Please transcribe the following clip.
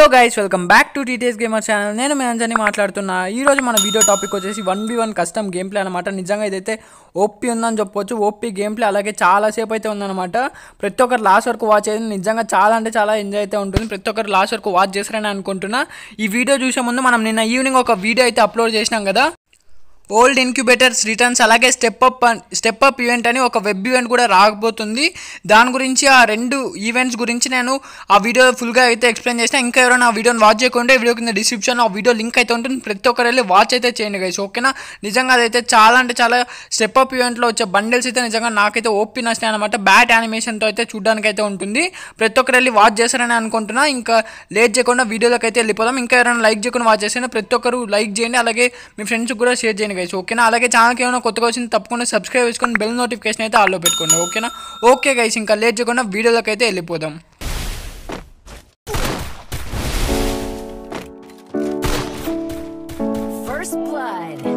Hello guys welcome back to TTS gamer channel నేను మీ అంజని మాట్లాడుతున్నా ఈ రోజు మన వీడియో టాపిక్ వచ్చేసి one B one custom game play అనమాట నిజంగా ఇదైతే ఓపీ ఉందని చెప్పొచ్చు ఓపీ గేమ్ ప్లే అలాగే చాలాసేపు అయితే ఉందన్నమాట ప్రతి ఒక్కరు లాస్ట్ వరకు వాచ్ అయ్యింది నిజంగా చాలా అంటే చాలా ఎంజాయ్ అయితే ఉంటుంది ప్రతి ఒక్కరు లాస్ట్ వరకు వాచ్ చేస్తారని అనుకుంటున్నా ఈ వీడియో చూసే ముందు మనం నిన్న ఈవినింగ్ ఒక వీడియో అయితే అప్లోడ్ చేసినాం కదా ఓల్డ్ ఇన్క్యుబేటర్స్ రిటర్న్స్ అలాగే step up step up event అని ఒక వెబ్ ఈవెంట్ కూడా రాకపోతుంది దాని గురించి ఆ రెండు ఈవెంట్స్ గురించి నేను ఆ వీడియో ఫుల్గా అయితే ఎక్స్ప్లెయిన్ చేసిన ఇంకా ఎవరైనా ఆ వీడియోని వాచ్ చేయకుంటే వీడియో కింద డిస్క్రిప్షన్లో ఆ వీడియో లింక్ అయితే ఉంటుంది ప్రతి ఒక్కరు వెళ్ళి వాచ్ అయితే చేయండి గైస్ ఓకేనా నిజంగా అదైతే చాలా అంటే చాలా స్టెప్ అప్ ఈవెంట్లో వచ్చే బండిల్స్ అయితే నిజంగా నాకైతే ఓపీ నచ్చినాయి అనమాట బ్యాట్ యానిమేషన్తో అయితే చూడడానికి అయితే ఉంటుంది ప్రతి ఒక్కరు వెళ్ళి వాచ్ చేస్తారని అనుకుంటున్నా ఇంకా లేట్ చేయకుండా వీడియోలోకి అయితే వెళ్ళిపోదాం ఇంకా ఎవరైనా లైక్ చేయకుండా వాచ్ చేస్తే ప్రతి ఒక్కరు లైక్ చేయండి అలాగే మీ ఫ్రెండ్స్కి కూడా షేర్ చేయండి గైస్ ఓకేనా అలాగే ఛానల్కి ఏమైనా కొత్తగా వచ్చింది తప్పకుండా సబ్స్క్రైబ్ చేసుకొని బెల్ నోటిఫికేషన్ అయితే ఆల్లో పెట్టుకోండి ఓకేనా ఓకే గైస్ ఇంకా లేట్ చేయకుండా వీడియోలోకి అయితే వెళ్ళిపోదాం First blood.